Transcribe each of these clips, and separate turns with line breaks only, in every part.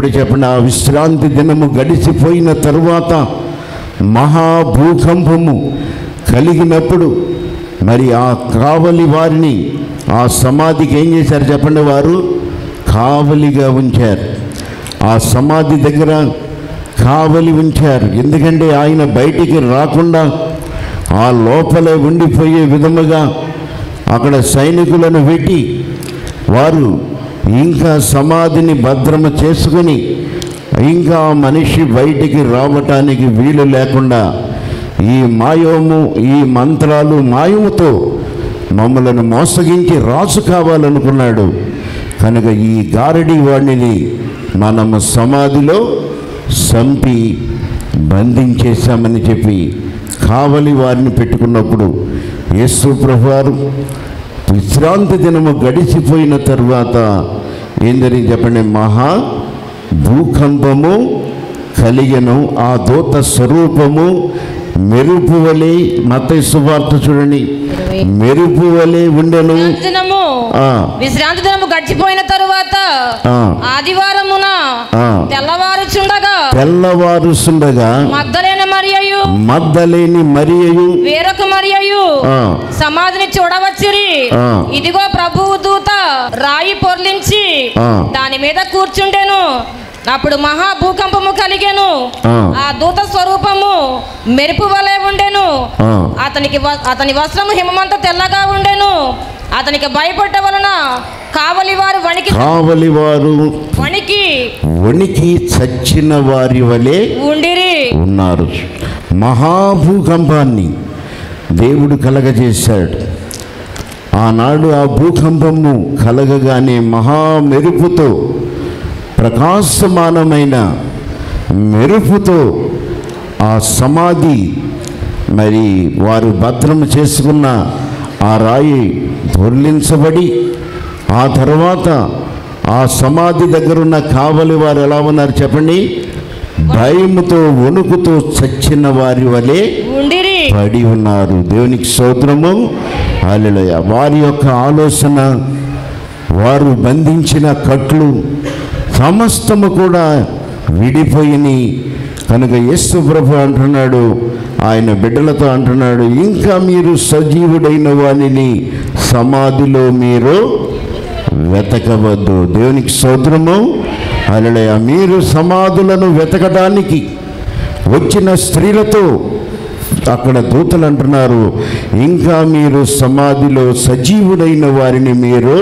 ఇప్పుడు చెప్పండి ఆ విశ్రాంతి దినము గడిచిపోయిన తరువాత మహాభూకంపము కలిగినప్పుడు మరి ఆ కావలి వారిని ఆ సమాధికి ఏం చేశారు చెప్పండి వారు కావలిగా ఉంచారు ఆ సమాధి దగ్గర కావలి ఉంచారు ఎందుకంటే ఆయన బయటికి రాకుండా ఆ లోపలే ఉండిపోయే విధముగా అక్కడ సైనికులను పెట్టి వారు ఇంకా సమాధిని భద్రమ చేసుకుని ఇంకా ఆ మనిషి బయటికి రావటానికి వీలు లేకుండా ఈ మాయోము ఈ మంత్రాలు మాయముతో మమ్మలను మోసగించి రాజు కావాలనుకున్నాడు కనుక ఈ గారడి వాడిని మనము సమాధిలో సంపి బంధించేశామని చెప్పి కావలి వారిని పెట్టుకున్నప్పుడు యేసు ప్రభువారు విశ్రాంతి దినము గడిచిపోయిన తరువాత ఏందని చెప్పండి మహా భూకంపము కలిగను ఆ దూత స్వరూపము మెరుపు వలె మత సువార్త చూడండి మెరుపు వలె ఉండెను
విశ్రాంతి దినము
ఆ,
విశ్రాంతి దినము గడిచిపోయిన తరువాత
ఆ,
ఆదివారమున
ఆ.
తెల్లవారుచుండగా
తెల్లవారుసుండగా
మగ్ధలైన మరియయు
మద్దలేని మరియు
వేరొక మరియయు
ఆ,
సమాధిని చూడవచ్చిరి
ఆ.
ఇదిగో ప్రభువు దూత రాయి పొర్లించి
ఆ.
దాని మీద కూర్చుండెను అప్పుడు మహా భూకంపము కలిగెను
ఆ.
ఆ దూత స్వరూపము మెరుపు వలె ఉండెను
ఆ.
అతనికి వ- అతని వస్త్రము హిమమంత తెల్లగా ఉండెను అతనికి భయపడ్డ వలన కావలి వారు వణికి
కావలి వారు
వణికి
వణికి చచ్చిన వారి వలె
ఉండిరి
ఉన్నారు మహాభూకంపాన్ని దేవుడు కలగజేశాడు ఆనాడు ఆ భూకంపము కలగగానే మహా మెరుపుతో ప్రకాశమానమైన మెరుపుతో ఆ సమాధి మరి వారు భద్రం చేసుకున్న ఆ రాయి దొర్లించబడి ఆ తర్వాత ఆ సమాధి దగ్గరున్న కావలి వారు ఎలా ఉన్నారు చెప్పండి భయముతో వణుకుతో చచ్చిన వారి వలె
ఉండిరి
పడి ఉన్నారు దేవునికి స్తోత్రము హల్లెలూయా వారి యొక్క ఆలోచన వారు బంధించిన కట్లు సమస్తము కూడా విడిపోయినాయి కనుక యేసు ప్రభు అంటున్నాడు ఆయన బిడ్డలతో అంటున్నాడు ఇంకా మీరు సజీవుడైన వానిని సమాధిలో మీరు వెతకవద్దు దేవునికి స్తోత్రము అలడయ మీరు సమాధులను వెతకడానికి వచ్చిన స్త్రీలతో అక్కడ దూతలు అంటున్నారు ఇంకా మీరు సమాధిలో సజీవుడైన వారిని మీరు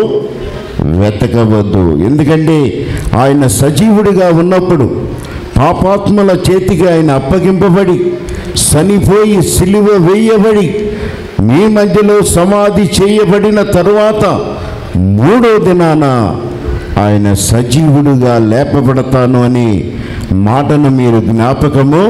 వెతకవద్దు ఎందుకంటే ఆయన సజీవుడిగా ఉన్నప్పుడు పాపాత్మల చేతికి ఆయన అప్పగింపబడి చనిపోయి సిలువ వేయబడి మీ మధ్యలో సమాధి చేయబడిన తరువాత మూడో దినాన ఆయన సజీవుడుగా లేపబడతాను అని మాటను మీరు జ్ఞాపకము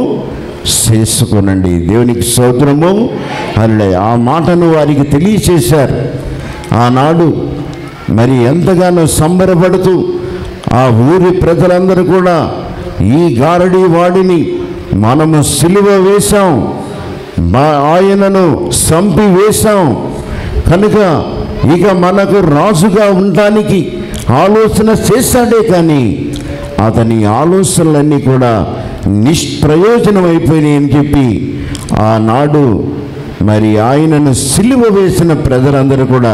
చేసుకునండి దేవునికి స్తోత్రము అల్లే ఆ మాటను వారికి తెలియచేశారు ఆనాడు మరి ఎంతగానో సంబరపడుతూ ఆ ఊరి ప్రజలందరూ కూడా ఈ గారడి వాడిని మనము సిలువ వేశాం మా ఆయనను సంపి వేశాం కనుక ఇక మనకు రాజుగా ఉండడానికి ఆలోచన చేశాడే కానీ అతని ఆలోచనలన్నీ కూడా నిష్ప్రయోజనం అయిపోయినాయని చెప్పి ఆనాడు మరి ఆయనను సిలువ వేసిన ప్రజలందరూ కూడా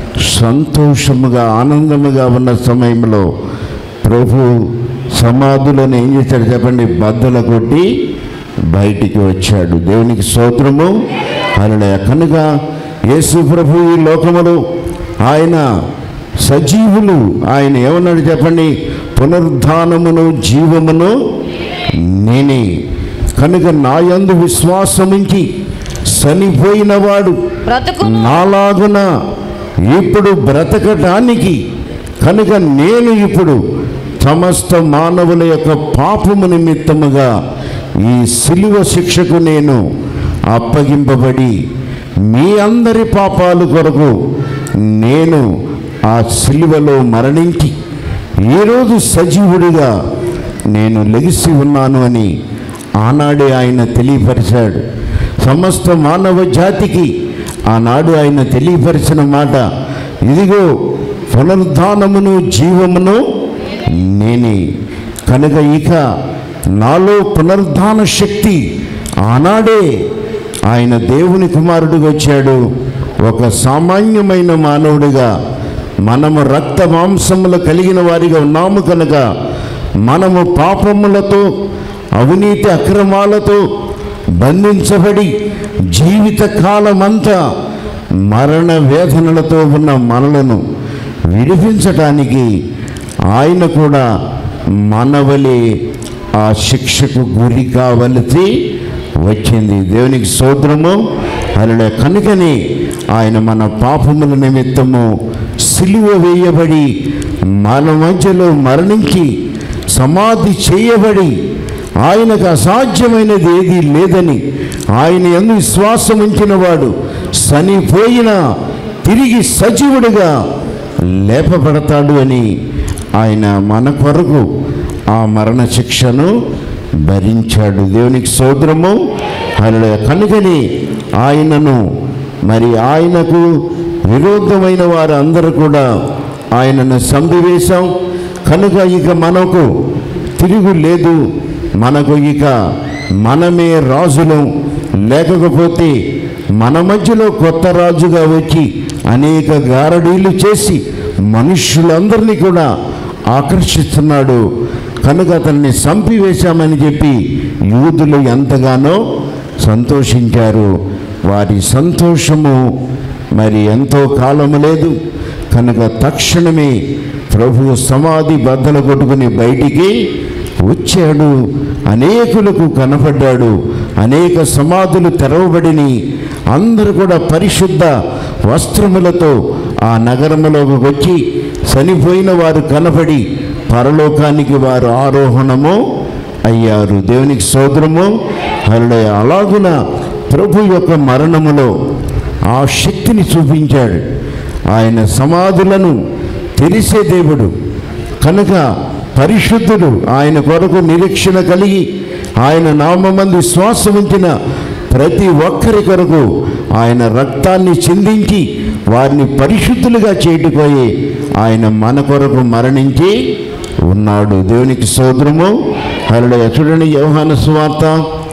సంతోషముగా ఆనందముగా ఉన్న సమయంలో ప్రభు సమాధులను ఏం చేశాడు చెప్పండి బద్దల కొట్టి బయటికి వచ్చాడు దేవునికి స్తోత్రము ఆయన కనుక యేసు ప్రభు ఈ లోకములో ఆయన సజీవులు ఆయన ఏమన్నాడు చెప్పండి పునరుద్ధానమును జీవమును నేనే కనుక నాయందు విశ్వాసముంచి చనిపోయినవాడు
బ్రతుకు
నాలాగున ఇప్పుడు బ్రతకటానికి కనుక నేను ఇప్పుడు సమస్త మానవుల యొక్క పాపము నిమిత్తముగా ఈ సిలువ శిక్షకు నేను అప్పగింపబడి మీ అందరి పాపాలు కొరకు నేను ఆ సిలువలో మరణించి ఈరోజు సజీవుడిగా నేను లెగిసి ఉన్నాను అని ఆనాడే ఆయన తెలియపరిచాడు సమస్త మానవ జాతికి ఆనాడు ఆయన తెలియపరిచిన మాట ఇదిగో పునరుద్ధానమును జీవమును నేనే కనుక ఇక నాలో పునరుద్ధాన శక్తి ఆనాడే ఆయన దేవుని కుమారుడిగా వచ్చాడు ఒక సామాన్యమైన మానవుడిగా మనము రక్త మాంసములు కలిగిన వారిగా ఉన్నాము కనుక మనము పాపములతో అవినీతి అక్రమాలతో బంధించబడి జీవిత కాలమంతా మరణ వేదనలతో ఉన్న మనలను విడిపించటానికి ఆయన కూడా మనవలే ఆ శిక్షకు గురి కావలసి వచ్చింది దేవునికి సోదరము అలా కనుకని ఆయన మన పాపముల నిమిత్తము సిలువ వేయబడి మన మధ్యలో మరణించి సమాధి చేయబడి ఆయనకు అసాధ్యమైనది ఏదీ లేదని ఆయన ఎందు విశ్వాసం ఉంచిన వాడు చనిపోయిన తిరిగి సజీవుడిగా లేపబడతాడు అని ఆయన మన కొరకు ఆ మరణ శిక్షను భరించాడు దేవునికి సోదరము ఆయన కనుకని ఆయనను మరి ఆయనకు విరోధమైన వారు అందరూ కూడా ఆయనను సంపివేశాం కనుక ఇక మనకు తిరుగు లేదు మనకు ఇక మనమే రాజులం లేకపోతే మన మధ్యలో కొత్త రాజుగా వచ్చి అనేక గారడీలు చేసి మనుష్యులందరినీ కూడా ఆకర్షిస్తున్నాడు కనుక అతన్ని చంపివేశామని చెప్పి యూదులు ఎంతగానో సంతోషించారు వారి సంతోషము మరి ఎంతో కాలము లేదు కనుక తక్షణమే ప్రభు సమాధి బద్దలు కొట్టుకుని బయటికి వచ్చాడు అనేకులకు కనపడ్డాడు అనేక సమాధులు తెరవబడిని అందరూ కూడా పరిశుద్ధ వస్త్రములతో ఆ నగరములోకి వచ్చి చనిపోయిన వారు కనపడి పరలోకానికి వారు ఆరోహణము అయ్యారు దేవునికి సోదరము అలా అలాగున ప్రభు యొక్క మరణములో ఆ శక్తిని చూపించాడు ఆయన సమాధులను తెరిసే దేవుడు కనుక పరిశుద్ధుడు ఆయన కొరకు నిరీక్షణ కలిగి ఆయన నామందు విశ్వాసం ఉంచిన ప్రతి ఒక్కరి కొరకు ఆయన రక్తాన్ని చిందించి వారిని పరిశుద్ధులుగా చేటుపోయి ఆయన మన కొరకు మరణించి ఉన్నాడు దేవునికి సోదరము అలా చూడండి యోహాను సువార్త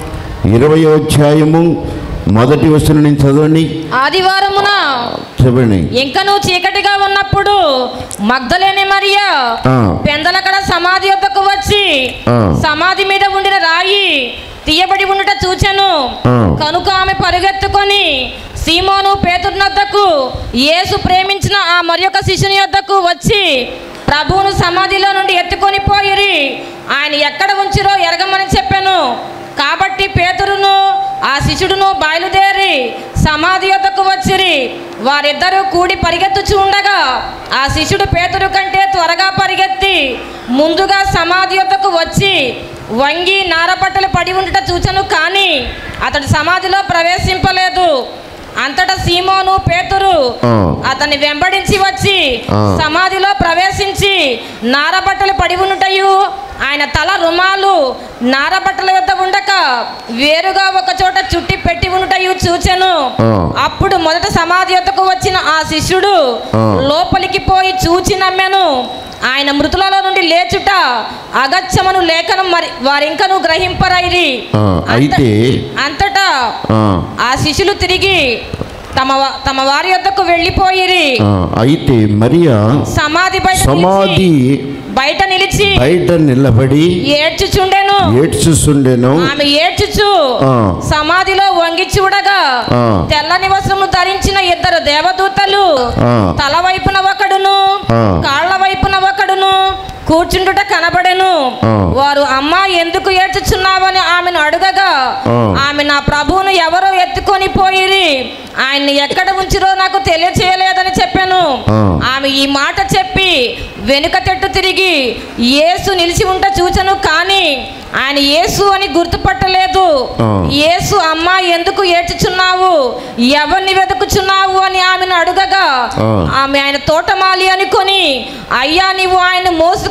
ఇరవై అధ్యాయము మొదటి వచనం నుంచి చదవండి
ఆదివారమున
చెప్పండి
ఇంకను చీకటిగా ఉన్నప్పుడు మగ్ధలేని మరియా
ఆ.
పెందలకడ సమాధి యొద్దకు వచ్చి
ఆ.
సమాధి మీద ఉండిన రాయి తీయబడి ఉండుట చూచెను
ఆ.
కనుక ఆమె పరుగెత్తుకొని సీమోను పేతుర్నొద్దకు యేసు ప్రేమించిన ఆ మరియొక శిష్యుని యొద్దకు వచ్చి ప్రభువును సమాధిలో నుండి ఎత్తుకొని పోయిరి ఆయన ఎక్కడ ఉంచిరో ఎరగమని చెప్పాను కాబట్టి పేతురును ఆ శిష్యుడును బయలుదేరి సమాధి యొద్దకు వచ్చిరి వారిద్దరూ కూడి పరిగెత్తుచు ఉండగా ఆ శిష్యుడు పేతురు కంటే త్వరగా పరిగెత్తి ముందుగా సమాధి యొద్దకు వచ్చి వంగి నారపట్టలు పడి ఉండట చూచను కానీ అతడు సమాధిలో ప్రవేశింపలేదు అంతటా సీమోను పేతురు
ఆ.
అతన్ని వెంబడించి వచ్చి
ఆ.
సమాధిలో ప్రవేశించి నారబట్టలు పడి ఉండుటయు ఆయన తల రుమాలు నారబట్టల వద్ద ఉండక వేరుగా ఒక చోట చుట్టి పెట్టి ఉండుటయు చూచెను
ఆ.
అప్పుడు మొదట సమాధి వద్దకు వచ్చిన ఆ శిష్యుడు
ఆ.
లోపలికి పోయి చూచి నమ్మెను ఆయన మృతులలో నుండి లేచుట అగత్యమను లేఖనం మరి వారింకను గ్రహింపరైరి
ఆ,
అంత-
అయితే
అంతటా
ఆ,
ఆ శిష్యులు తిరిగి తమ వా- తమ వారి యొద్దకు వెళ్ళిపోయిరి
ఆ, అయితే మరియా
సమాధి బయట
సమాధి
నిలిచి- బయట నిలిచి
బయట నిలబడి
ఏడ్చుచుండెను
ఏడ్చుచుండెను
ఆమె ఏడ్చుచు
ఆ.
సమాధిలో వంగి చూడగా
ఆ.
తెల్లని వస్త్రము ధరించిన ఇద్దరు దేవదూతలు
ఆ.
తల వైపున ఒకడును
ఆ.
కాళ్ళ వైపున ఒకడును కూర్చుండుట కనబడెను
ఆ.
వారు అమ్మా ఎందుకు ఏడ్చుచున్నావని ఆమెను అడుగగా
ఆ.
ఆమె నా ప్రభువును ఎవరో ఎత్తుకొని పోయిరి ఆయన్ని ఎక్కడ ఉంచిరో నాకు తెలియచేయలేదని చెప్పాను
ఆ.
ఆమె ఈ మాట చెప్పి వెనుక తెట్టు తిరిగి యేసు నిలిచి ఉంట చూచను కానీ ఆయన యేసు అని గుర్తుపట్టలేదు
ఆ.
యేసు అమ్మా ఎందుకు ఏడ్చుచున్నావు ఎవరిని వెతుకుచున్నావు అని ఆమెను అడుగగా
ఆ.
ఆమె ఆయన తోటమాలి అనుకొని అయ్యా నీవు ఆయన మోసుకొని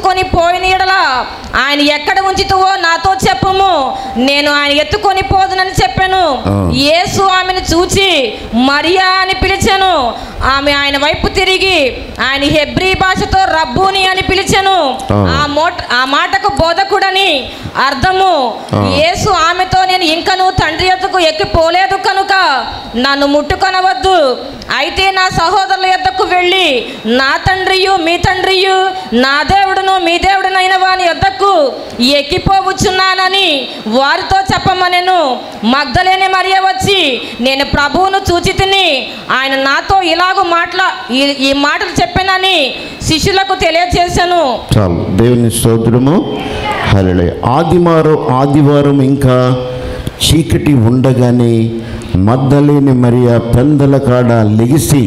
ఎత్తుకొని పోయిన ఎడల ఆయన ఎక్కడ ఉంచుతావో నాతో చెప్పుము నేను ఆయన ఎత్తుకొని పోదునని చెప్పాను
ఆ.
యేసు ఆమెను చూచి మరియా అని పిలిచాను ఆమె ఆయన వైపు తిరిగి ఆయన హెబ్రీ భాషతో రబ్బూని అని పిలిచాను
ఆ.
ఆ మోట ఆ మాటకు బోధకుడని అర్థము
ఆ.
యేసు ఆమెతో నేను ఇంకను తండ్రి యొద్దకు ఎక్కిపోలేదు కనుక నన్ను ముట్టుకొనవద్దు అయితే నా సహోదరుల యొద్దకు వెళ్ళి నా తండ్రియు మీ తండ్రియు నా దేవుడును మీ దేవుడునైన వాని యొద్దకు ఎక్కిపోవచ్చున్నానని వారితో చెప్పమనెను మగ్ధలేని మరియ వచ్చి నేను ప్రభువును చూచి తిని ఆయన నాతో ఇలాగూ మాట్లా ఈ- ఈ మాటలు చెప్పానని శిష్యులకు తెలియజేశాను
చాలు దేవుని స్తోత్రము హల్లెలూయా ఆదివారం ఆదివారం ఇంకా చీకటి ఉండగానే మద్దలేని మరియా పెందల కాడ లెగిసి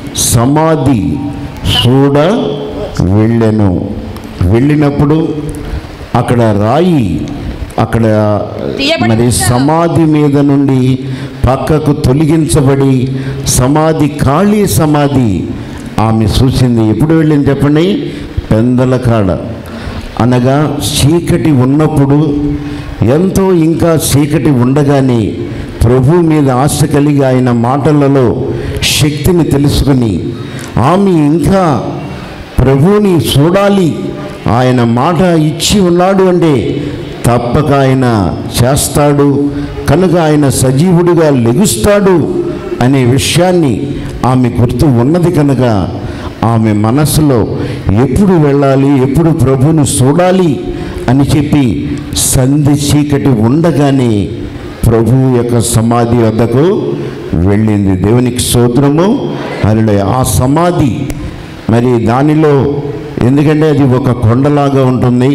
సమాధి చూడ వెళ్ళెను వెళ్ళినప్పుడు అక్కడ రాయి అక్కడ
తీయబడి
మరి
ఉంచారు.
సమాధి మీద నుండి పక్కకు తొలగించబడి సమాధి ఖాళీ సమాధి ఆమె చూసింది ఎప్పుడు వెళ్ళింది చెప్పండి పెందల కాడ అనగా చీకటి ఉన్నప్పుడు ఎంతో ఇంకా చీకటి ఉండగానే ప్రభు మీద ఆశ కలిగి ఆయన మాటలలో శక్తిని తెలుసుకుని ఆమె ఇంకా ప్రభువుని చూడాలి ఆయన మాట ఇచ్చి ఉన్నాడు అంటే తప్పక ఆయన చేస్తాడు కనుక ఆయన సజీవుడిగా లెగుస్తాడు అనే విషయాన్ని ఆమె గుర్తు ఉన్నది కనుక ఆమె మనసులో ఎప్పుడు వెళ్ళాలి ఎప్పుడు ప్రభువును చూడాలి అని చెప్పి సంధి చీకటి ఉండగానే ప్రభువు యొక్క సమాధి వద్దకు వెళ్ళింది దేవునికి స్తోత్రము అలా ఆ సమాధి మరి దానిలో ఎందుకంటే అది ఒక కొండలాగా ఉంటుంది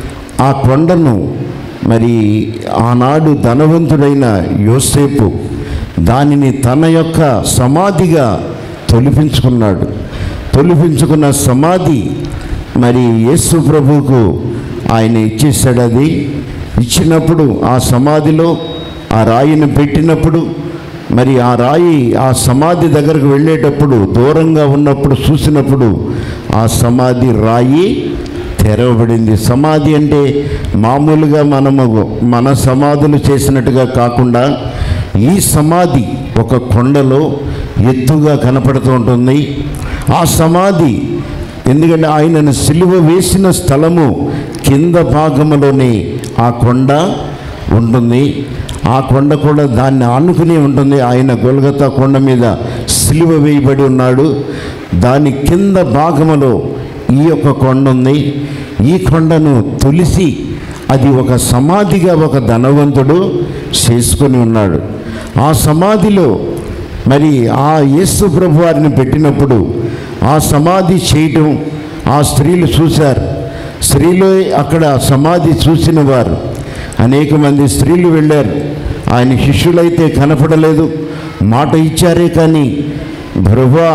ఆ కొండను మరి ఆనాడు ధనవంతుడైన యోసేపు దానిని తన యొక్క సమాధిగా తొలిపించుకున్నాడు తొలిపించుకున్న సమాధి మరి యేసు ప్రభువుకు ఆయన ఇచ్చేసాడు అది ఇచ్చినప్పుడు ఆ సమాధిలో ఆ రాయిని పెట్టినప్పుడు మరి ఆ రాయి ఆ సమాధి దగ్గరకు వెళ్ళేటప్పుడు దూరంగా ఉన్నప్పుడు చూసినప్పుడు ఆ సమాధి రాయి తెరవబడింది సమాధి అంటే మామూలుగా మనము మన సమాధులు చేసినట్టుగా కాకుండా ఈ సమాధి ఒక కొండలో ఎత్తుగా కనపడుతూ ఉంటుంది ఆ సమాధి ఎందుకంటే ఆయనను సిలువ వేసిన స్థలము కింద భాగములోనే ఆ కొండ ఉంటుంది ఆ కొండ కూడా దాన్ని ఆనుకుని ఉంటుంది ఆయన గొలగతా కొండ మీద సిలువ వేయబడి ఉన్నాడు దాని కింద భాగములో ఈ యొక్క కొండ ఉంది ఈ కొండను తొలిసి అది ఒక సమాధిగా ఒక ధనవంతుడు చేసుకొని ఉన్నాడు ఆ సమాధిలో మరి ఆ యేసు ప్రభు వారిని పెట్టినప్పుడు ఆ సమాధి చేయటం ఆ స్త్రీలు చూశారు స్త్రీలు అక్కడ సమాధి చూసిన వారు అనేక మంది స్త్రీలు వెళ్ళారు ఆయన శిష్యులైతే కనపడలేదు మాట ఇచ్చారే కానీ భృవా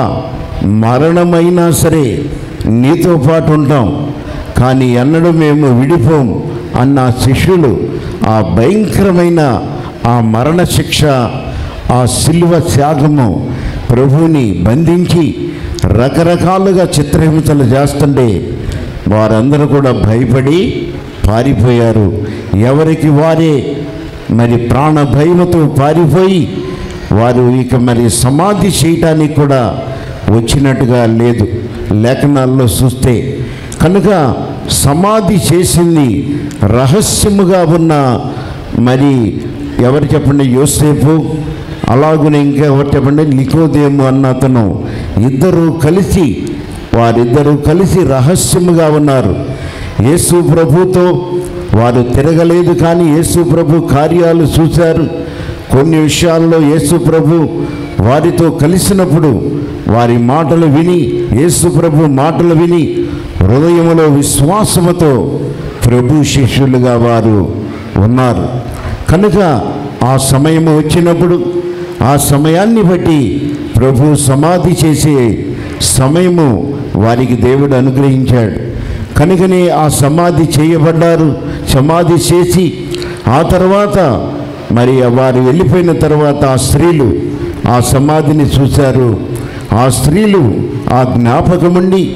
మరణమైనా సరే నీతో పాటు ఉంటాం కానీ ఎన్నడూ మేము విడిపోం అన్న శిష్యులు ఆ భయంకరమైన ఆ మరణ శిక్ష ఆ శిల్వ త్యాగము ప్రభువుని బంధించి రకరకాలుగా చిత్రహింసలు చేస్తుంటే వారందరూ కూడా భయపడి పారిపోయారు ఎవరికి వారే మరి ప్రాణ భయముతో పారిపోయి వారు ఇక మరి సమాధి చేయటానికి కూడా వచ్చినట్టుగా లేదు లేఖనాల్లో చూస్తే కనుక సమాధి చేసింది రహస్యముగా ఉన్న మరి ఎవరు చెప్పండి యోసేపు అలాగునే ఇంకా ఎవరు చెప్పండి నికోదేము అన్న అతను ఇద్దరు కలిసి వారిద్దరూ కలిసి రహస్యముగా ఉన్నారు యేసు ప్రభుతో వారు తిరగలేదు కానీ యేసు ప్రభు కార్యాలు చూశారు కొన్ని విషయాల్లో యేసు ప్రభు వారితో కలిసినప్పుడు వారి మాటలు విని యేసు ప్రభు మాటలు విని హృదయములో విశ్వాసముతో ప్రభు శిష్యులుగా వారు ఉన్నారు కనుక ఆ సమయం వచ్చినప్పుడు ఆ సమయాన్ని బట్టి ప్రభు సమాధి చేసే సమయము వారికి దేవుడు అనుగ్రహించాడు కనుకనే ఆ సమాధి చేయబడ్డారు సమాధి చేసి ఆ తర్వాత మరి వారు వెళ్ళిపోయిన తర్వాత ఆ స్త్రీలు ఆ సమాధిని చూశారు ఆ స్త్రీలు ఆ జ్ఞాపకముండి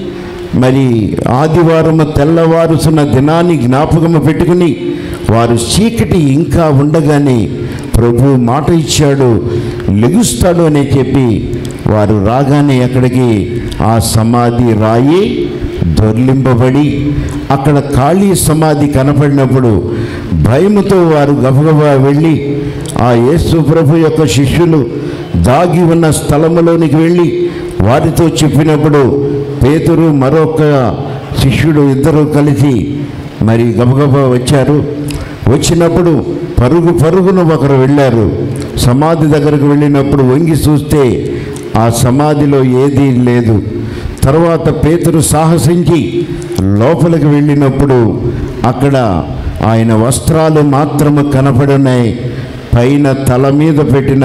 మరి ఆదివారం తెల్లవారుసున్న దినాన్ని జ్ఞాపకము పెట్టుకుని వారు చీకటి ఇంకా ఉండగానే ప్రభు మాట ఇచ్చాడు లెగుస్తాడు అని చెప్పి వారు రాగానే అక్కడికి ఆ సమాధి రాయి దొర్లింపబడి అక్కడ ఖాళీ సమాధి కనపడినప్పుడు భయముతో వారు గబగబా వెళ్ళి ఆ యేసు ప్రభు యొక్క శిష్యులు దాగి ఉన్న స్థలములోనికి వెళ్ళి వారితో చెప్పినప్పుడు పేతురు మరొక శిష్యుడు ఇద్దరు కలిసి మరి గబగబా వచ్చారు వచ్చినప్పుడు పరుగు పరుగున ఒకరు వెళ్ళారు సమాధి దగ్గరకు వెళ్ళినప్పుడు వంగి చూస్తే ఆ సమాధిలో ఏదీ లేదు తర్వాత పేతురు సాహసించి లోపలికి వెళ్ళినప్పుడు అక్కడ ఆయన వస్త్రాలు మాత్రము కనపడున్నాయి పైన తల మీద పెట్టిన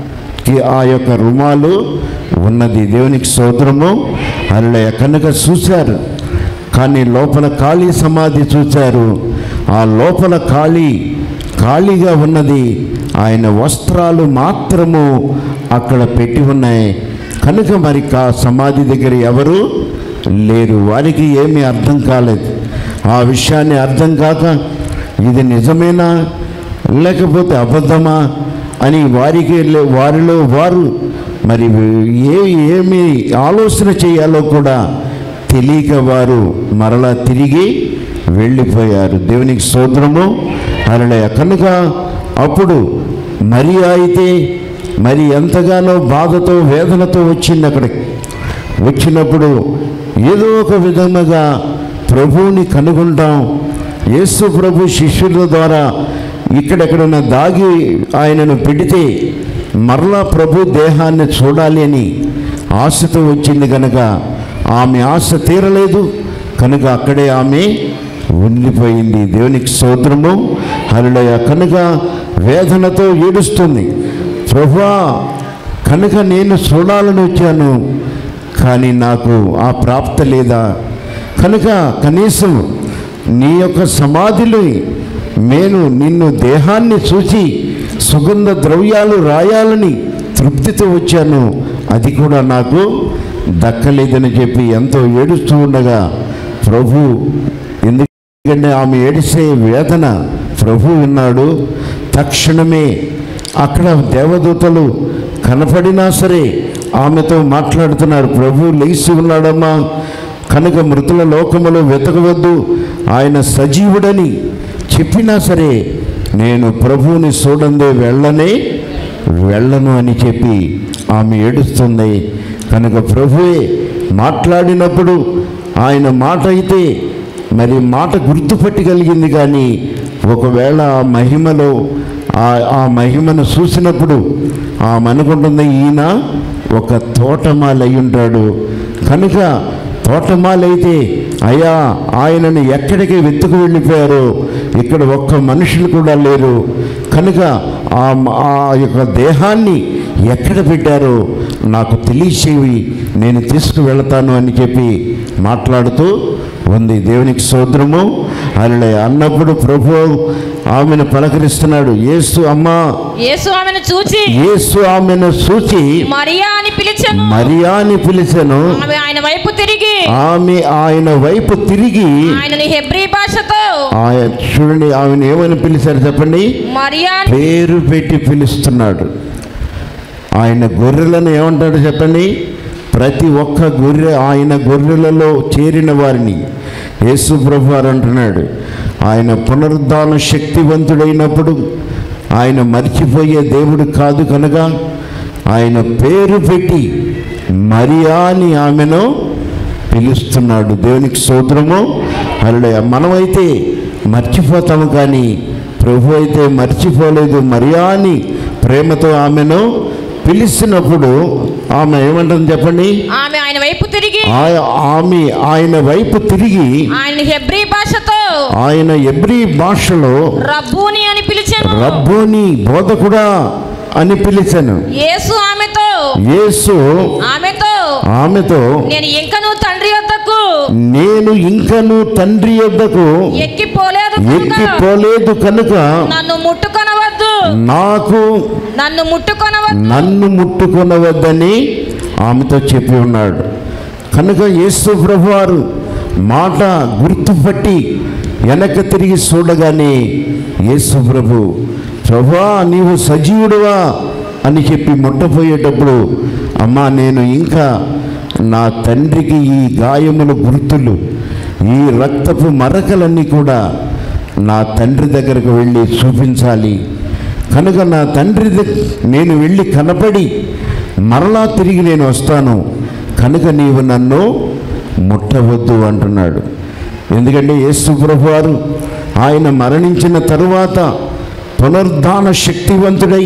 ఈ- ఆ యొక్క రుమాలు ఉన్నది దేవునికి సోదరము అలా కనుక చూశారు కానీ లోపల ఖాళీ సమాధి చూశారు ఆ లోపల ఖాళీ ఖాళీగా ఉన్నది ఆయన వస్త్రాలు మాత్రము అక్కడ పెట్టి ఉన్నాయి కనుక మరి కా సమాధి దగ్గర ఎవరు లేరు వారికి ఏమీ అర్థం కాలేదు ఆ విషయాన్ని అర్థం కాక ఇది నిజమేనా లేకపోతే అబద్ధమా అని వారికి లే- వారిలో వారు మరి ఏ ఏమి ఆలోచన చేయాలో కూడా తెలియక వారు మరలా తిరిగి వెళ్ళిపోయారు దేవునికి సోదరము అలా కనుక అప్పుడు మరి అయితే మరి ఎంతగానో బాధతో వేదనతో వచ్చింది అక్కడికి వచ్చినప్పుడు ఏదో ఒక విధముగా ప్రభువుని కనుగొంటాం యేసు ప్రభు శిష్యుల ద్వారా ఇక్కడెక్కడన్నా దాగి ఆయనను పెడితే మరలా ప్రభు దేహాన్ని చూడాలి అని ఆశతో వచ్చింది కనుక ఆమె ఆశ తీరలేదు కనుక అక్కడే ఆమె ఉండిపోయింది దేవునికి స్తోత్రము హరుడయ కనుక వేదనతో ఏడుస్తుంది ప్రభువా కనుక నేను చూడాలని వచ్చాను కానీ నాకు ఆ ప్రాప్త లేదా కనుక కనీసం నీ యొక్క సమాధిలో నేను నిన్ను దేహాన్ని చూసి సుగంధ ద్రవ్యాలు రాయాలని తృప్తితో వచ్చాను అది కూడా నాకు దక్కలేదని చెప్పి ఎంతో ఏడుస్తూ ఉండగా ప్రభు ఎందుకంటే ఆమె ఏడిసే వేదన ప్రభు ఉన్నాడు తక్షణమే అక్కడ దేవదూతలు కనపడినా సరే ఆమెతో మాట్లాడుతున్నారు ప్రభు లేచి ఉన్నాడమ్మా కనుక మృతుల లోకములో వెతకవద్దు ఆయన సజీవుడని చెప్పినా సరే నేను ప్రభువుని చూడందే వెళ్ళనే వెళ్ళను అని చెప్పి ఆమె ఏడుస్తుంది కనుక ప్రభువే మాట్లాడినప్పుడు ఆయన మాట అయితే మరి మాట గుర్తుపట్టగలిగింది కానీ ఒకవేళ ఆ మహిమలో ఆ ఆ మహిమను చూసినప్పుడు ఆమె అనుకుంటుంది ఈయన ఒక తోటమాలి అయి ఉంటాడు కనుక తోటమాలైతే అయ్యా ఆయనను ఎక్కడికి వెతుకు వెళ్ళిపోయారో ఇక్కడ ఒక్క మనుషులు కూడా లేరు కనుక ఆ ఆ యొక్క దేహాన్ని ఎక్కడ పెట్టారో నాకు తెలియచేవి నేను తీసుకువెళతాను అని చెప్పి మాట్లాడుతూ ఉంది దేవునికి సోదరము అలా అన్నప్పుడు ప్రభు ఆమెను పలకరిస్తున్నాడు యేసు అమ్మా
యేసు ఆమెను చూచి
యేసు ఆమెను చూచి
మరియా అని పిలిచెను
మరియా అని పిలిచెను
ఆమె ఆయన వైపు తిరిగి
ఆమె ఆయన వైపు తిరిగి
ఆయనని హెబ్రీ భాషతో
ఆయన చూడండి ఆమెను ఏమని పిలిచారు చెప్పండి
మరియా అని
పేరు పెట్టి పిలుస్తున్నాడు ఆయన గొర్రెలను ఏమంటాడు చెప్పండి ప్రతి ఒక్క గొర్రె ఆయన గొర్రెలలో చేరిన వారిని యేసు ప్రభు వారు అంటున్నాడు ఆయన పునరుద్ధాన శక్తివంతుడైనప్పుడు ఆయన మర్చిపోయే దేవుడు కాదు కనుక ఆయన పేరు పెట్టి మరియా అని ఆమెను పిలుస్తున్నాడు దేవునికి సోదరము అలా మనమైతే మర్చిపోతాము కానీ ప్రభు అయితే మర్చిపోలేదు మరియా అని ప్రేమతో ఆమెను పిలిచినప్పుడు ఆమె ఏమంటుంది చెప్పండి
ఆమె ఆయన వైపు తిరిగి
ఆ- ఆమె ఆయన వైపు తిరిగి
ఆయన హెబ్రీ భాషతో
ఆయన ఎబ్రి భాషలో
రబ్బూని అని పిలిచెను
రబ్బోని బోధకుడా అని పిలిచాను
యేసు ఆమెతో
యేసు
ఆమెతో
ఆమెతో
నేను ఇంకను తండ్రి వద్దకు
నేను ఇంకను తండ్రి యొద్దకు
ఎక్కిపోలేదు కనుక
ఎక్కిపోలేదు కనుక
నన్ను ముట్టుకొనవద్దు
నాకు
నన్ను ముట్టుకొనవద్దు
నన్ను ముట్టుకొనవద్దని ఆమెతో చెప్పి ఉన్నాడు కనుక యేసు ప్రభువారు మాట గుర్తుపట్టి వెనక తిరిగి చూడగానే యేసు ప్రభు ప్రభా నీవు సజీవుడువా అని చెప్పి ముట్టపోయేటప్పుడు అమ్మా నేను ఇంకా నా తండ్రికి ఈ గాయముల గుర్తులు ఈ రక్తపు మరకలన్నీ కూడా నా తండ్రి దగ్గరకు వెళ్ళి చూపించాలి కనుక నా తండ్రి దగ్- నేను వెళ్ళి కనపడి మరలా తిరిగి నేను వస్తాను కనుక నీవు నన్ను ముట్టవద్దు అంటున్నాడు ఎందుకంటే యేసు ప్రభు వారు ఆయన మరణించిన తరువాత పునరుద్ధాన శక్తివంతుడై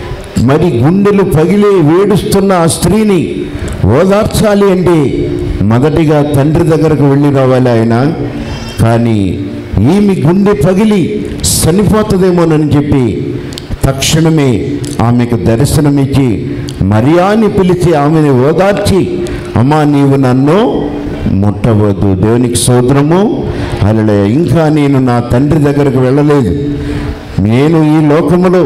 మరి గుండెలు పగిలే వేడుస్తున్న ఆ స్త్రీని ఓదార్చాలి అంటే మొదటిగా తండ్రి దగ్గరకు వెళ్ళి రావాలి ఆయన కానీ ఈమె గుండె పగిలి చనిపోతుందేమోనని చెప్పి తక్షణమే ఆమెకు దర్శనమిచ్చి మరియాని పిలిచి ఆమెను ఓదార్చి అమ్మా నీవు నన్ను ముట్టవద్దు దేవునికి సోదరము అలా ఇంకా నేను నా తండ్రి దగ్గరకు వెళ్ళలేదు నేను ఈ లోకములో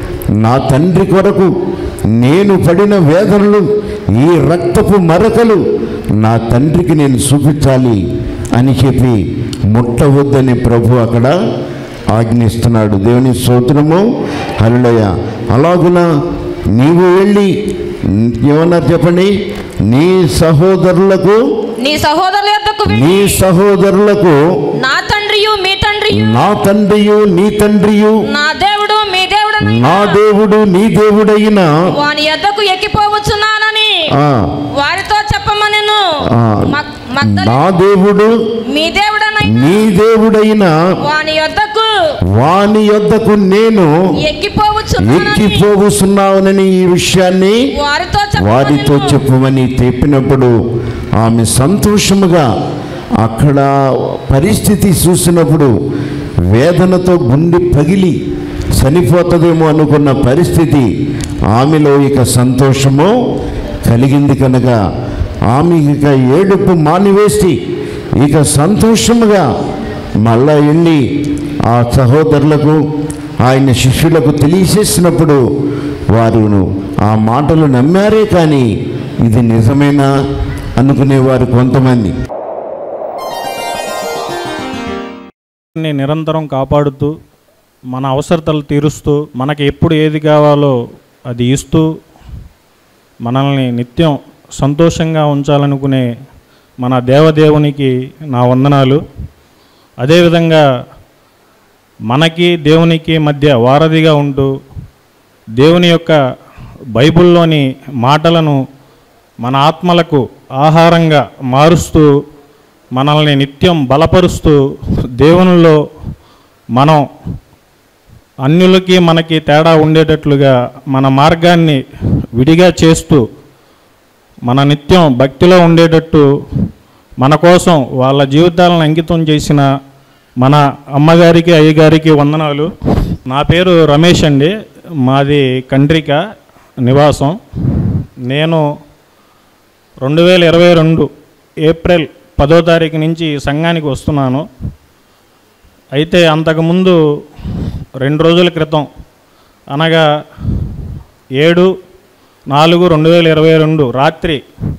నా తండ్రి కొరకు నేను పడిన వేదనలు ఈ రక్తపు మరకలు నా తండ్రికి నేను చూపించాలి అని చెప్పి ముట్టవద్దని ప్రభు అక్కడ ఆజ్ఞిస్తున్నాడు దేవుని స్తోత్రము హల్లెలూయా అలాగున నీవు వెళ్ళి ఏమన్నారు చెప్పండి నీ సహోదరులకు
నీ సహోదరుల యొద్దకు
నీ
వెళ్ళి
సహోదరులకు
నా తండ్రియు మీ తండ్రియు
నా తండ్రియు నీ తండ్రియు
నా దేవుడు మీ దేవుడు
నా దేవుడు నీ దేవుడైన
వాని యొద్దకు ఎక్కిపోవచ్చున్నానని
ఆ,
వారితో చెప్పమనెను
ఆ,
మగ్- మగ్దలి
నా దేవుడు
మీ దేవుడనై
నీ దేవుడైన
వాని యొద్దకు
వాని యొద్దకు నేను
ఎక్కిపోవచ్చున్నానని
ఎక్కిపోగుతున్నావునని ఈ విషయాన్ని
వారితో
వారితో
చెప్పమనెను.
చెప్పమని చెప్పినప్పుడు ఆమె సంతోషముగా అక్కడ పరిస్థితి చూసినప్పుడు వేదనతో గుండె పగిలి చనిపోతుందేమో అనుకున్న పరిస్థితి ఆమెలో ఇక సంతోషము కలిగింది కనుక ఆమె ఇక ఏడుపు మానివేసి ఇక సంతోషముగా మళ్ళా వెళ్ళి ఆ సహోదరులకు ఆయన శిష్యులకు తెలియచేసినప్పుడు వారును ఆ మాటలు నమ్మారే కానీ ఇది నిజమేనా అనుకునేవారు కొంతమంది
ని నిరంతరం కాపాడుతూ మన అవసరతలు తీరుస్తూ మనకి ఎప్పుడు ఏది కావాలో అది ఇస్తూ మనల్ని నిత్యం సంతోషంగా ఉంచాలనుకునే మన దేవదేవునికి నా వందనాలు అదేవిధంగా మనకి దేవునికి మధ్య వారధిగా ఉంటూ దేవుని యొక్క బైబిల్లోని మాటలను మన ఆత్మలకు ఆహారంగా మారుస్తూ మనల్ని నిత్యం బలపరుస్తూ దేవునిలో మనం అన్యులకి మనకి తేడా ఉండేటట్లుగా మన మార్గాన్ని విడిగా చేస్తూ మన నిత్యం భక్తిలో ఉండేటట్టు మన కోసం వాళ్ళ జీవితాలను అంకితం చేసిన మన అమ్మగారికి అయ్యగారికి వందనాలు నా పేరు రమేష్ అండి మాది కండ్రిక నివాసం నేను రెండు వేల ఇరవై రెండు ఏప్రిల్ పదో తారీఖు నుంచి సంఘానికి వస్తున్నాను అయితే అంతకుముందు రెండు రోజుల క్రితం అనగా ఏడు నాలుగు రెండు వేల ఇరవై రెండు రాత్రి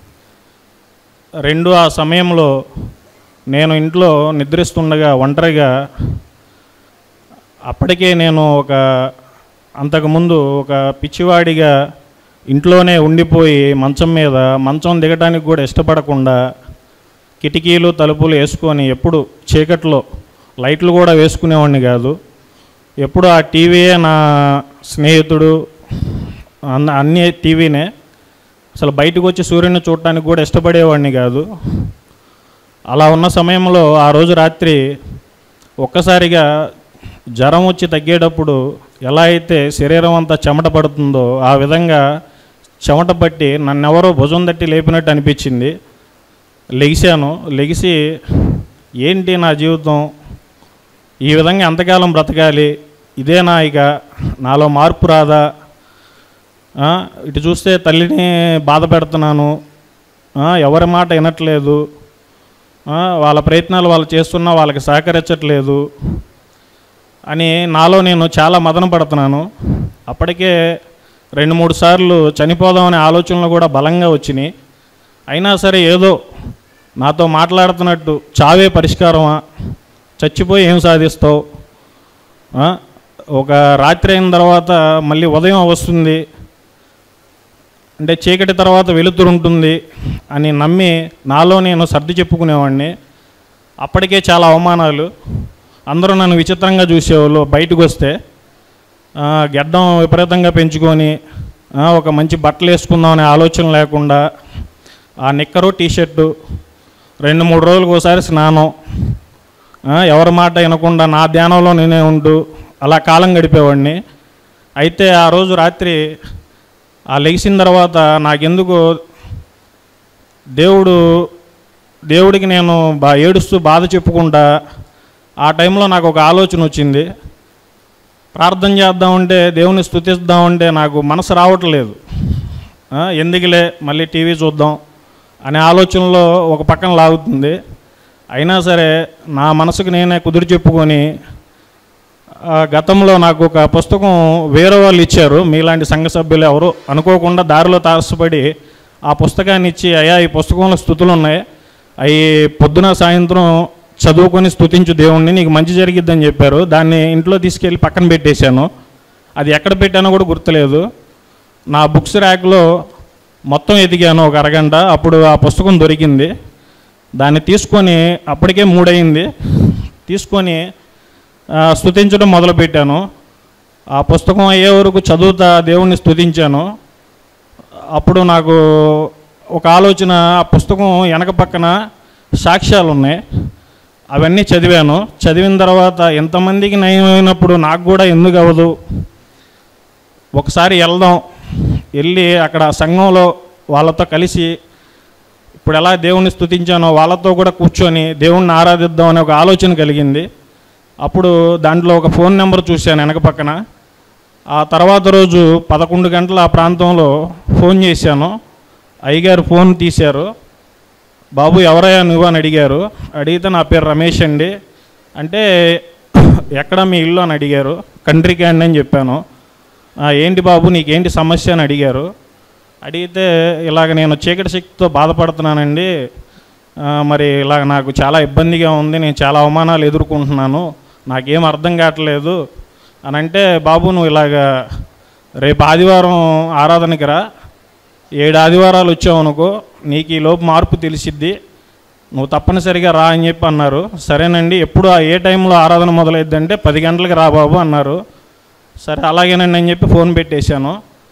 రెండు ఆ సమయంలో నేను ఇంట్లో నిద్రిస్తుండగా ఒంటరిగా అప్పటికే నేను ఒక అంతకుముందు ఒక పిచ్చివాడిగా ఇంట్లోనే ఉండిపోయి మంచం మీద మంచం దిగటానికి కూడా ఇష్టపడకుండా కిటికీలు తలుపులు వేసుకొని ఎప్పుడు చీకట్లో లైట్లు కూడా వేసుకునేవాడిని కాదు ఎప్పుడు ఆ టీవీయే నా స్నేహితుడు అన్న అన్ని టీవీనే అసలు బయటకు వచ్చి సూర్యుని చూడటానికి కూడా ఇష్టపడేవాడిని కాదు అలా ఉన్న సమయంలో ఆ రోజు రాత్రి ఒక్కసారిగా జ్వరం వచ్చి తగ్గేటప్పుడు ఎలా అయితే శరీరం అంతా చెమట పడుతుందో ఆ విధంగా చెమట పట్టి నన్నెవరో భుజం తట్టి లేపినట్టు అనిపించింది లెగిశాను లెగిసి ఏంటి నా జీవితం ఈ విధంగా ఎంతకాలం బ్రతకాలి ఇదేనా ఇక నాలో మార్పు రాదా ఆ, ఇటు చూస్తే తల్లిని బాధ పెడుతున్నాను ఆ, ఎవరి మాట వినట్లేదు ఆ, వాళ్ళ ప్రయత్నాలు వాళ్ళు చేస్తున్నా వాళ్ళకి సహకరించట్లేదు అని నాలో నేను చాలా మదన పడుతున్నాను అప్పటికే రెండు మూడు సార్లు చనిపోదామనే ఆలోచనలు కూడా బలంగా వచ్చినాయి అయినా సరే ఏదో నాతో మాట్లాడుతున్నట్టు చావే పరిష్కారమా చచ్చిపోయి ఏం సాధిస్తావు ఆ? ఒక రాత్రి అయిన తర్వాత మళ్ళీ ఉదయం వస్తుంది అంటే చీకటి తర్వాత వెలుతురు ఉంటుంది అని నమ్మి నాలో నేను సర్ది చెప్పుకునేవాడిని అప్పటికే చాలా అవమానాలు అందరూ నన్ను విచిత్రంగా చూసేవాళ్ళు బయటకు వస్తే ఆ, గెడ్డం విపరీతంగా పెంచుకొని ఆ, ఒక మంచి బట్టలు వేసుకుందాం అనే ఆలోచన లేకుండా ఆ నిక్కరు టీషర్టు రెండు మూడు రోజులకు ఒకసారి స్నానం ఆ, ఎవరి మాట వినకుండా నా ధ్యానంలో నేనే ఉంటూ అలా కాలం గడిపేవాడిని అయితే ఆ రోజు రాత్రి ఆ లెగిసిన తర్వాత నాకెందుకు దేవుడు దేవుడికి నేను బా ఏడుస్తూ బాధ చెప్పుకుంటా ఆ టైంలో నాకు ఒక ఆలోచన వచ్చింది ప్రార్థన చేద్దామంటే దేవుని స్థుతిద్దామంటే నాకు మనసు రావట్లేదు ఆ, ఎందుకులే మళ్ళీ టీవీ చూద్దాం అనే ఆలోచనలో ఒక పక్కన లాగుతుంది అయినా సరే నా మనసుకు నేనే కుదురు చెప్పుకొని ఆ, గతంలో నాకు ఒక పుస్తకం వేరే వాళ్ళు ఇచ్చారు మీలాంటి సంఘ సభ్యులు ఎవరు అనుకోకుండా దారిలో తారసపడి ఆ పుస్తకాన్ని ఇచ్చి అయ్యా ఈ పుస్తకంలో స్థుతులు ఉన్నాయి అవి పొద్దున సాయంత్రం చదువుకొని స్థుతించు దేవుణ్ణి నీకు మంచి జరిగిద్దని చెప్పారు దాన్ని ఇంట్లో తీసుకెళ్ళి పక్కన పెట్టేశాను అది ఎక్కడ పెట్టానో కూడా గుర్తులేదు నా బుక్స్ ర్యాక్లో మొత్తం ఎదిగాను ఒక అరగంట అప్పుడు ఆ పుస్తకం దొరికింది దాన్ని తీసుకొని అప్పటికే మూడయింది తీసుకొని ఆ, స్తుతించడం మొదలుపెట్టాను ఆ పుస్తకం అయ్యే వరకు చదువుతా దేవుణ్ణి స్తుతించాను అప్పుడు నాకు ఒక ఆలోచన ఆ పుస్తకం వెనక పక్కన సాక్ష్యాలు ఉన్నాయి అవన్నీ చదివాను చదివిన తర్వాత ఎంతమందికి నయమైనప్పుడు నాకు కూడా ఎందుకు అవ్వదు ఒకసారి వెళ్దాం వెళ్ళి అక్కడ సంఘంలో వాళ్ళతో కలిసి ఇప్పుడు ఎలా దేవుణ్ణి స్తుతించానో వాళ్ళతో కూడా కూర్చొని దేవుణ్ణి ఆరాధిద్దాం అనే ఒక ఆలోచన కలిగింది అప్పుడు దాంట్లో ఒక ఫోన్ నెంబర్ చూశాను వెనక పక్కన ఆ తర్వాత రోజు పదకొండు గంటల ఆ ప్రాంతంలో ఫోన్ చేశాను అయ్యగారు ఫోన్ తీశారు బాబు ఎవరయ్యా నువ్వు అని అడిగారు అడిగితే నా పేరు రమేష్ అండి అంటే ఎక్కడ మీ ఇల్లు అని అడిగారు కంట్రీ క్యాండ్ అని చెప్పాను "ఆ, ఏంటి బాబు నీకేంటి సమస్య అని అడిగారు అడిగితే ఇలాగ నేను చీకటి శక్తితో బాధపడుతున్నానండి ఆ, మరి ఇలాగ నాకు చాలా ఇబ్బందిగా ఉంది నేను చాలా అవమానాలు ఎదుర్కొంటున్నాను నాకేం అర్థం కావట్లేదు అని అంటే బాబు నువ్వు ఇలాగ రేపు ఆదివారం ఆరాధనకి రా ఏడు ఆదివారాలు వచ్చావు అనుకో నీకు ఈ లోపు మార్పు తెలిసిద్ది నువ్వు తప్పనిసరిగా రా అని చెప్పి అన్నారు సరేనండి ఎప్పుడు ఆ ఏ టైంలో ఆరాధన మొదలైద్దంటే పది గంటలకు రా బాబు అన్నారు సరే అలాగేనండి అని చెప్పి ఫోన్ పెట్టేశాను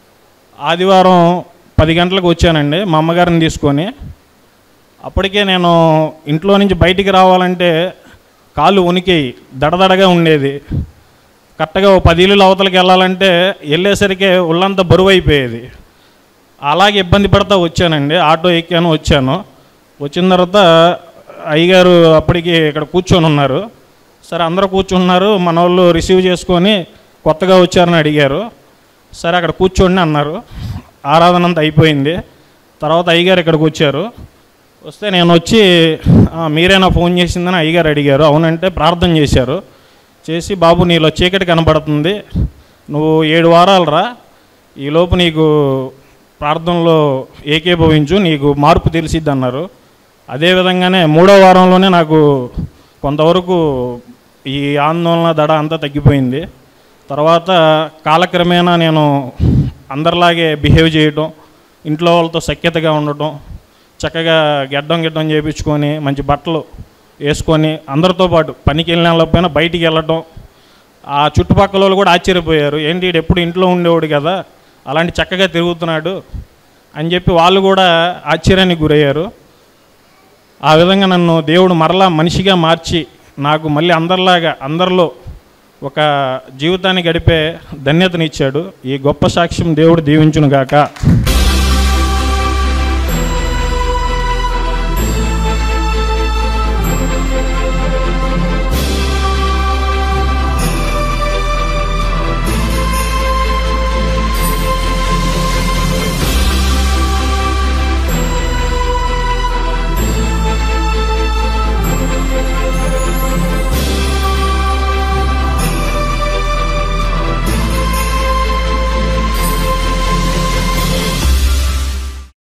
ఆదివారం పది గంటలకు వచ్చానండి మా అమ్మగారిని తీసుకొని అప్పటికే నేను ఇంట్లో నుంచి బయటికి రావాలంటే కాళ్ళు ఉనికేయి దడదడగా ఉండేది కరెక్ట్గా ఓ పది ఇల్లులు అవతలకి వెళ్ళాలంటే వెళ్ళేసరికి ఒళ్ళంతా బరువు అయిపోయేది అలాగే ఇబ్బంది పడతా వచ్చానండి ఆటో ఎక్కాను వచ్చాను వచ్చిన తర్వాత అయ్యగారు అప్పటికి ఇక్కడ కూర్చొని ఉన్నారు సరే అందరూ కూర్చున్నారు మన వాళ్ళు రిసీవ్ చేసుకొని కొత్తగా వచ్చారని అడిగారు సరే అక్కడ కూర్చోండి అన్నారు ఆరాధన అంతా అయిపోయింది తర్వాత అయ్యగారు ఇక్కడికి వచ్చారు వస్తే నేను వచ్చి "ఆ, మీరేనా ఫోన్ చేసిందని అయ్యగారు అడిగారు అవునంటే ప్రార్థన చేశారు చేసి బాబు నీలో చీకటి కనబడుతుంది నువ్వు ఏడు వారాలు రా ఈలోపు నీకు ప్రార్థనలో ఏకీభవించు నీకు మార్పు తెలిసిద్ది అన్నారు అదేవిధంగానే మూడో వారంలోనే నాకు కొంతవరకు ఈ ఆందోళన దడ అంతా తగ్గిపోయింది తర్వాత కాలక్రమేణా నేను అందరిలాగే బిహేవ్ చేయటం ఇంట్లో వాళ్ళతో సఖ్యతగా ఉండటం చక్కగా గెడ్డం గిడ్డం చేయించుకొని మంచి బట్టలు వేసుకొని అందరితో పాటు పనికి వెళ్ళిన వాళ్ళపైన బయటికి వెళ్ళటం ఆ చుట్టుపక్కల వాళ్ళు కూడా ఆశ్చర్యపోయారు ఏంటి ఈడు ఎప్పుడు ఇంట్లో ఉండేవాడు కదా అలాంటి చక్కగా తిరుగుతున్నాడు అని చెప్పి వాళ్ళు కూడా ఆశ్చర్యానికి గురయ్యారు ఆ విధంగా నన్ను దేవుడు మరలా మనిషిగా మార్చి నాకు మళ్ళీ అందరిలాగా అందరిలో ఒక జీవితాన్ని గడిపే ధన్యతనిచ్చాడు ఈ గొప్ప సాక్ష్యం దేవుడు దీవించును గాక